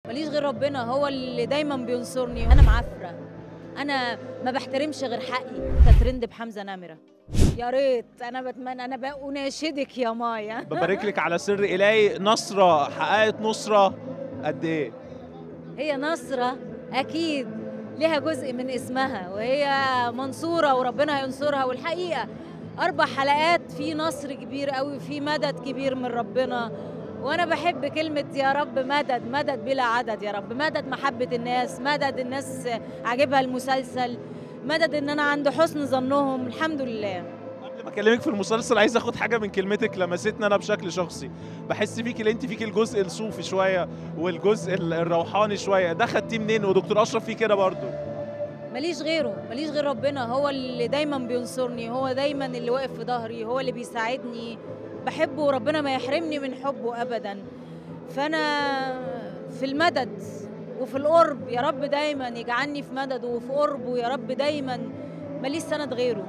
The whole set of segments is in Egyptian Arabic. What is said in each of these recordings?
ماليش غير ربنا هو اللي دايما بينصرني انا معفره انا ما بحترمش غير حقي انت ترند بحمزه نمره يا ريت انا بتمنى انا بقى اناشدك يا مايا ببارك لك على سر الهي نصره حققت نصره قد ايه هي نصرة أكيد لها جزء من اسمها وهي منصورة وربنا هينصرها والحقيقة أربع حلقات في نصر كبير قوي في مدد كبير من ربنا وأنا بحب كلمة يا رب مدد مدد بلا عدد يا رب مدد محبة الناس مدد الناس عاجبها المسلسل مدد إن أنا عند حسن ظنهم الحمد لله قبل ما اكلمك في المسلسل عايز اخد حاجه من كلمتك لمستني انا بشكل شخصي بحس فيك اللي انت فيك الجزء الصوفي شويه والجزء ال- الروحاني شويه ده خدتيه منين ودكتور اشرف فيه كده برضو ماليش غيره ماليش غير ربنا هو اللي دايما بينصرني هو دايما اللي واقف في ظهري هو اللي بيساعدني بحبه وربنا ما يحرمني من حبه ابدا فانا في المدد وفي القرب يا رب دايما يجعلني في مدده وفي قربه يا رب دايما ماليش سند غيره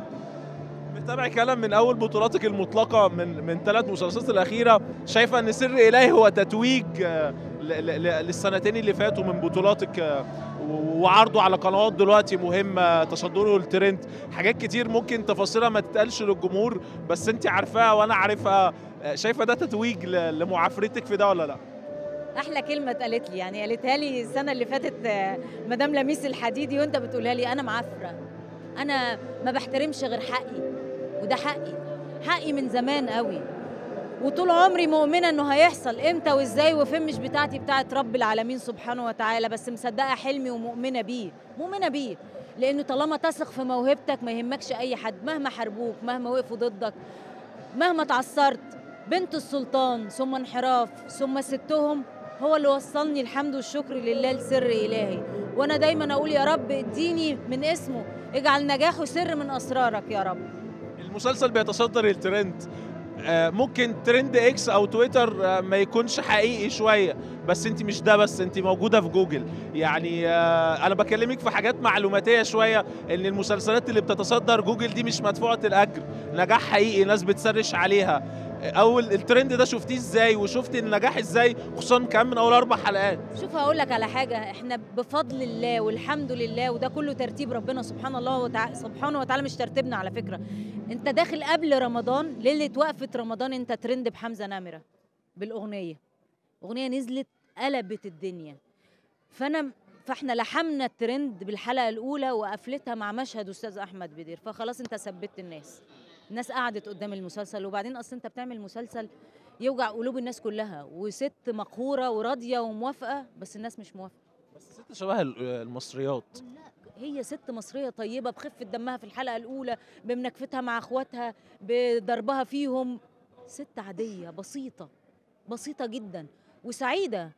متابع كلام من اول بطولاتك المطلقه من من ثلاث مسلسلات الاخيره شايفه ان سر الهي هو تتويج آه، ل- ل- ل- للسنتين اللي فاتوا من بطولاتك آه، و- وعرضه على قنوات دلوقتي مهمه تصدره الترند حاجات كتير ممكن تفاصيلها ما تتقالش للجمهور بس انت عارفاها وانا عارفها آه، شايفه ده تتويج ل- لمعافرتك في ده ولا لا احلى كلمه اتقالت لي يعني قالتها لي السنه اللي فاتت آه، مدام لميس الحديدي وانت بتقولها لي انا معفره انا ما بحترمش غير حقي وده حقي حقي من زمان قوي وطول عمري مؤمنه انه هيحصل امتى وازاي وفين مش بتاعتي بتاعت رب العالمين سبحانه وتعالى بس مصدقه حلمي ومؤمنه بيه مؤمنه بيه لانه طالما تثق في موهبتك ما يهمكش اي حد مهما حاربوك مهما وقفوا ضدك مهما تعثرت بنت السلطان ثم انحراف ثم ستهم هو اللي وصلني الحمد والشكر لله لسر إلهي وأنا دايما أقول يا رب اديني من اسمه اجعل نجاحه سر من أسرارك يا رب المسلسل بيتصدر الترند آه، ممكن ترند اكس او تويتر آه، ما يكونش حقيقي شويه بس انت مش ده بس انت موجوده في جوجل يعني آه، انا بكلمك في حاجات معلوماتيه شويه ان المسلسلات اللي بتتصدر جوجل دي مش مدفوعه الاجر نجاح حقيقي ناس بتسرش عليها آه، اول الترند ده شفتيه ازاي وشفتي النجاح ازاي خصوصا كمان من اول اربع حلقات شوف هقول لك على حاجة احنا بفضل الله والحمد لله وده كله ترتيب ربنا سبحان الله وتع... سبحانه وتعالى مش ترتيبنا على فكرة انت داخل قبل رمضان ليلة وقفة رمضان انت ترند بحمزة نمرة بالأغنية أغنية نزلت قلبت الدنيا فأنا فاحنا لحمنا الترند بالحلقة الأولى وقفلتها مع مشهد أستاذ أحمد بدير فخلاص انت ثبت الناس الناس قعدت قدام المسلسل وبعدين أصلا انت بتعمل مسلسل يوجع قلوب الناس كلها وست مقهورة وراضية وموافقة بس الناس مش موافقة بس ست شبه ال- المصريات هي ست مصرية طيبة بخفة دمها في الحلقة الأولى بمناكفتها مع أخواتها بضربها فيهم ست عادية بسيطة بسيطة جدا وسعيدة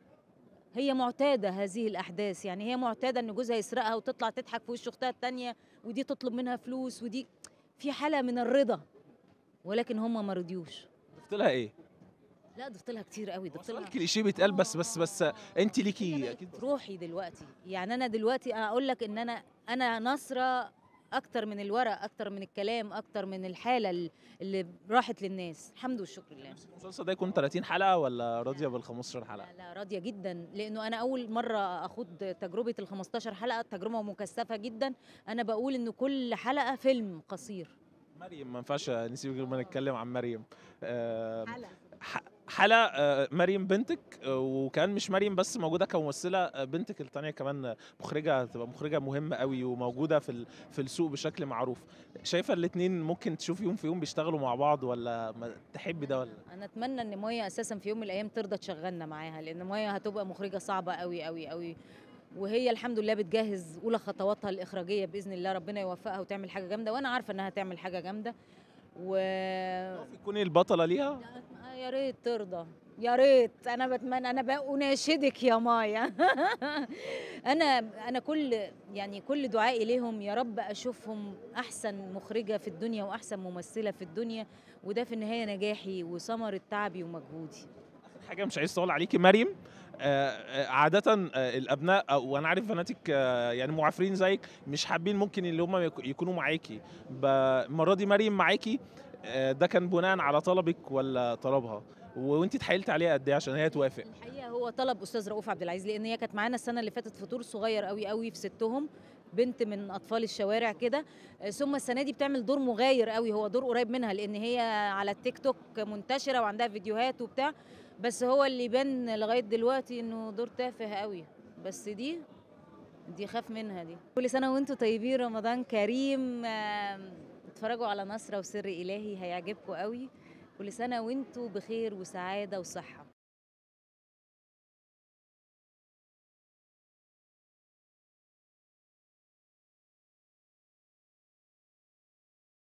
هي معتادة هذه الأحداث يعني هي معتادة إن جوزها يسرقها وتطلع تضحك في وش أختها التانية ودي تطلب منها فلوس ودي في حالة من الرضا ولكن هم ما رضيوش ضفت لها ايه؟ لا ضفت لها كتير قوي ضفت سؤال لها كليشيه بيتقال بس بس بس انت هي ليكي بقت اكيد روحي دلوقتي يعني انا دلوقتي اقول لك ان انا انا ناصره اكتر من الورق اكتر من الكلام اكتر من الحاله ال- اللي راحت للناس الحمد والشكر لله المسلسل ده يكون 30 حلقه ولا راضيه بال 15 حلقه؟ لا, لا راضيه جدا لانه انا اول مره اخوض تجربه ال 15 حلقه تجربه مكثفه جدا انا بقول ان كل حلقه فيلم قصير مريم ما ينفعش نسيب غير ما نتكلم عن مريم آه، حلقه ح- حلا آه، مريم بنتك آه، وكان مش مريم بس موجوده كممثله آه، بنتك الثانيه كمان مخرجه هتبقى مخرجه مهمه قوي وموجوده في ال- في السوق بشكل معروف شايفه الاثنين ممكن تشوفيهم في يوم بيشتغلوا مع بعض ولا ما تحبي ده ولا انا اتمنى ان مايا اساسا في يوم من الايام ترضى تشغلنا معاها لان مايا هتبقى مخرجه صعبه قوي قوي قوي وهي الحمد لله بتجهز اولى خطواتها الاخراجيه باذن الله ربنا يوفقها وتعمل حاجه جامده وانا عارفه انها تعمل حاجه جامده و تكوني البطله ليها لا، يا ريت ترضى يا ريت انا بتمنى انا بقى اناشدك يا مايا انا انا كل يعني كل دعائي ليهم يا رب اشوفهم احسن مخرجه في الدنيا واحسن ممثله في الدنيا وده في النهايه نجاحي وثمره تعبي ومجهودي حاجه مش عايز اطول عليكي مريم آه، آه، عادة آه، الأبناء أو- وأنا عارف بناتك آه، يعني معافرين زيك مش حابين ممكن اللي هم يك- يكونوا معاكي ب- المرة دي مريم معاكي آه، ده كان بناء على طلبك ولا طلبها وانت اتحايلت عليها قد ايه عشان هي توافق الحقيقه هو طلب استاذ رؤوف عبد العزيز لان هي كانت معانا السنه اللي فاتت في دور صغير قوي قوي في ستهم بنت من اطفال الشوارع كده آه، ثم السنه دي بتعمل دور مغاير قوي هو دور قريب منها لان هي على التيك توك منتشره وعندها فيديوهات وبتاع بس هو اللي بان لغايه دلوقتي انه دور تافه قوي بس دي دي خاف منها دي كل سنه وانتم طيبين رمضان كريم آم، اتفرجوا على نصره وسر الهي هيعجبكم قوي كل سنه وانتم بخير وسعاده وصحه